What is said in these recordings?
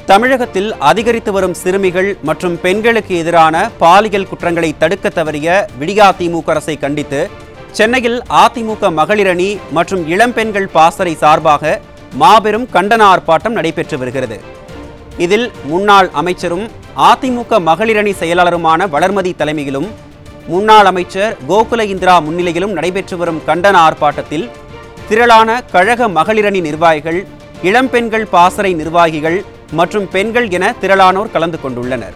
தமிழகத்தில் அதிகரித்து வரும் சிறுமிகள் மற்றும் பெண்களுக்கு எதிரான பாலியல் குற்றங்களை தடுக்க தவறிய விடியா திமுக அரசை கண்டித்து சென்னையில் அதிமுக மகளிரணி மற்றும் இளம்பெண்கள் பாசறை சார்பாக மாபெரும் கண்டன ஆர்ப்பாட்டம் நடைபெற்று வருகிறது இதில் முன்னாள் அமைச்சரும் அதிமுக மகளிரணி செயலாளருமான வளர்மதி தலைமையிலும் முன்னாள் அமைச்சர் கோகுல இந்திரா முன்னிலையிலும் நடைபெற்று வரும் கண்டன ஆர்ப்பாட்டத்தில் திரளான கழக மகளிரணி நிர்வாகிகள் இளம்பெண்கள் பாசறை நிர்வாகிகள் மற்றும் பெண்கள் என திரளானோர் கலந்து கொண்டுள்ளனர்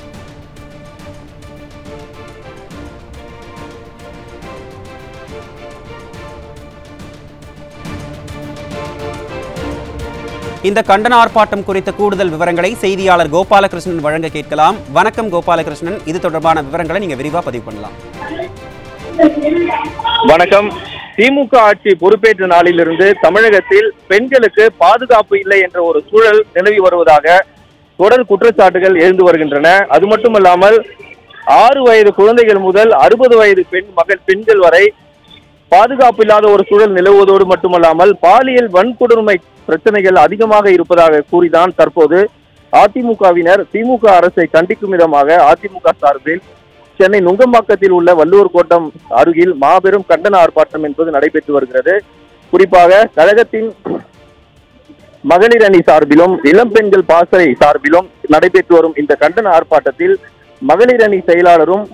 இந்த கண்டன ஆர்ப்பாட்டம் குறித்த கூடுதல் விவரங்களை செய்தியாளர் கோபாலகிருஷ்ணன் வழங்க கேட்கலாம் வணக்கம் கோபாலகிருஷ்ணன் இது தொடர்பான விவரங்களை நீங்க விரிவா பதிவு பண்ணலாம் வணக்கம் திமுக ஆட்சி பொறுப்பேற்ற நாளிலிருந்து தமிழகத்தில் பெண்களுக்கு பாதுகாப்பு இல்லை என்ற ஒரு சூழல் நிலவி வருவதாக தொடர் குற்றச்சாட்டுகள் எழுந்து வருகின்றன அது மட்டுமல்லாமல் ஆறு வயது குழந்தைகள் முதல் அறுபது வயது பெண் மகள் பெண்கள் வரை பாதுகாப்பு இல்லாத ஒரு சூழல் நிலவுவதோடு மட்டுமல்லாமல் பாலியல் வன்கொடுமை பிரச்சனைகள் அதிகமாக இருப்பதாக கூறிதான் தற்போது அதிமுகவினர் திமுக அரசை கண்டிக்கும் விதமாக அதிமுக சார்பில் சென்னை நுங்கம்பாக்கத்தில் உள்ள வள்ளுவர் கோட்டம் அருகில் மாபெரும் கண்டன ஆர்ப்பாட்டம் என்பது நடைபெற்று வருகிறது குறிப்பாக கழகத்தின் மகளிர் அணி சார்பிலும் இளம்பெண்கள் பாசறை சார்பிலும் நடைபெற்று வரும் இந்த கண்டன ஆர்ப்பாட்டத்தில் மகளிர் அணி செயலாளரும்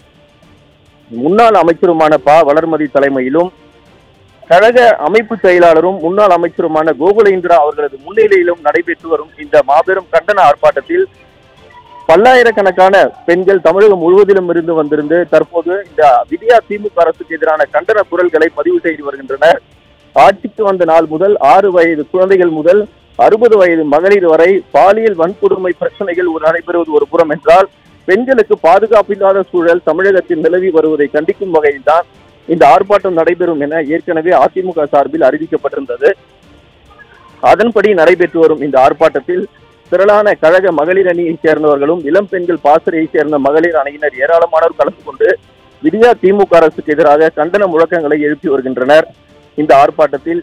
முன்னாள் அமைச்சருமான ப வளர்மதி தலைமையிலும் கழக அமைப்பு செயலாளரும் முன்னாள் அமைச்சருமான கோகுல இந்திரா அவர்களது முன்னிலையிலும் நடைபெற்று வரும் இந்த மாபெரும் கண்டன ஆர்ப்பாட்டத்தில் பல்லாயிரக்கணக்கான பெண்கள் தமிழகம் முழுவதிலும் இருந்து வந்திருந்து தற்போது இந்த விடியா திமுக அரசுக்கு எதிரான கண்டன குரல்களை பதிவு செய்து வருகின்றனர் ஆட்சிக்கு வந்த நாள் முதல் ஆறு வயது குழந்தைகள் முதல் அறுபது வயது மகளிர் வரை பாலியல் வன்கொடுமை பிரச்சனைகள் ஒரு நடைபெறுவது ஒரு புறம் என்றால் பெண்களுக்கு பாதுகாப்பு இல்லாத சூழல் தமிழகத்தில் நிலவி வருவதை கண்டிக்கும் வகையில்தான் இந்த ஆர்ப்பாட்டம் நடைபெறும் என ஏற்கனவே அதிமுக சார்பில் அறிவிக்கப்பட்டிருந்தது அதன்படி நடைபெற்று வரும் இந்த ஆர்ப்பாட்டத்தில் திரளான கழக மகளிர் அணியைச் சேர்ந்தவர்களும் இளம் பெண்கள் பாசறையைச் சேர்ந்த மகளிர் அணியினர் ஏராளமானோர் கலந்து கொண்டு விடியா திமுக அரசுக்கு எதிராக கண்டன முழக்கங்களை எழுப்பி வருகின்றனர் இந்த ஆர்ப்பாட்டத்தில்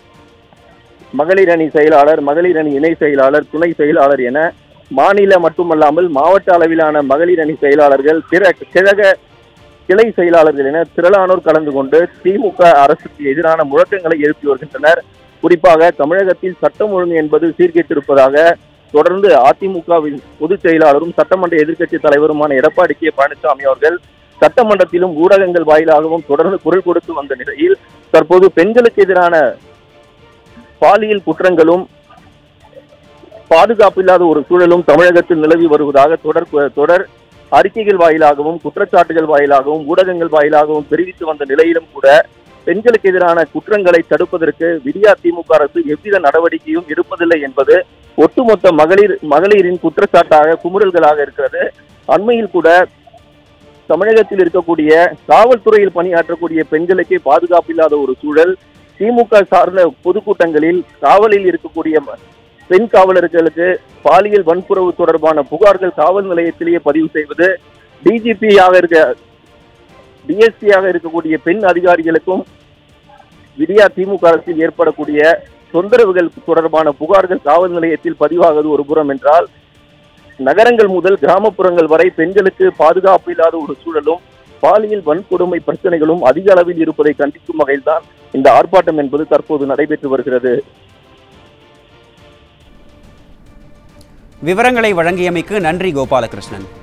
மகளிர் அணி செயலாளர் மகளிர் அணி இணை செயலாளர் துணை செயலாளர் என மாநில மட்டுமல்லாமல் மாவட்ட அளவிலான மகளிர் அணி செயலாளர்கள் பிற கிழக கிளை செயலாளர்கள் என திரளானோர் கலந்து கொண்டு திமுக அரசுக்கு எதிரான முழக்கங்களை எழுப்பி வருகின்றனர் குறிப்பாக தமிழகத்தில் சட்டம் ஒழுங்கு என்பது சீர்கெட்டிருப்பதாக தொடர்ந்து அதிமுகவின் பொதுச் செயலாளரும் சட்டமன்ற எதிர்க்கட்சி தலைவருமான எடப்பாடி கே பழனிசாமி அவர்கள் சட்டமன்றத்திலும் ஊடகங்கள் வாயிலாகவும் தொடர்ந்து குரல் கொடுத்து வந்த நிலையில் தற்போது பெண்களுக்கு எதிரான பாலியல் குற்றங்களும் பாதுகாப்பு இல்லாத ஒரு சூழலும் தமிழகத்தில் நிலவி வருவதாக தொடர் தொடர் அறிக்கைகள் வாயிலாகவும் குற்றச்சாட்டுகள் வாயிலாகவும் ஊடகங்கள் வாயிலாகவும் தெரிவித்து வந்த நிலையிலும் கூட பெண்களுக்கு எதிரான குற்றங்களை தடுப்பதற்கு விடியா திமுக அரசு எவ்வித நடவடிக்கையும் எடுப்பதில்லை என்பது ஒட்டுமொத்த மகளிர் மகளிரின் குற்றச்சாட்டாக குமுறல்களாக இருக்கிறது அண்மையில் கூட தமிழகத்தில் இருக்கக்கூடிய காவல்துறையில் பணியாற்றக்கூடிய பெண்களுக்கே பாதுகாப்பு இல்லாத ஒரு சூழல் திமுக சார்ந்த பொதுக்கூட்டங்களில் காவலில் இருக்கக்கூடிய ம- பெண் காவலர்களுக்கு பாலியல் வன்புறவு தொடர்பான புகார்கள் காவல் நிலையத்திலேயே பதிவு செய்வது டிஜிபியாக இருக்க டிஎஸ்பியாக இருக்கக்கூடிய பெண் அதிகாரிகளுக்கும் விடியா திமுக அரசில் ஏற்படக்கூடிய தொந்தரவுகள் தொடர்பான புகார்கள் காவல் நிலையத்தில் பதிவாகுவது ஒரு புறம் என்றால் நகரங்கள் முதல் கிராமப்புறங்கள் வரை பெண்களுக்கு பாதுகாப்பு இல்லாத ஒரு சூழலும் பாலியல் வன்கொடுமை பிரச்சனைகளும் அதிக அளவில் இருப்பதை கண்டிக்கும் வகையில்தான் இந்த ஆர்ப்பாட்டம் என்பது தற்போது நடைபெற்று வருகிறது விவரங்களை வழங்கியமைக்கு நன்றி கோபாலகிருஷ்ணன்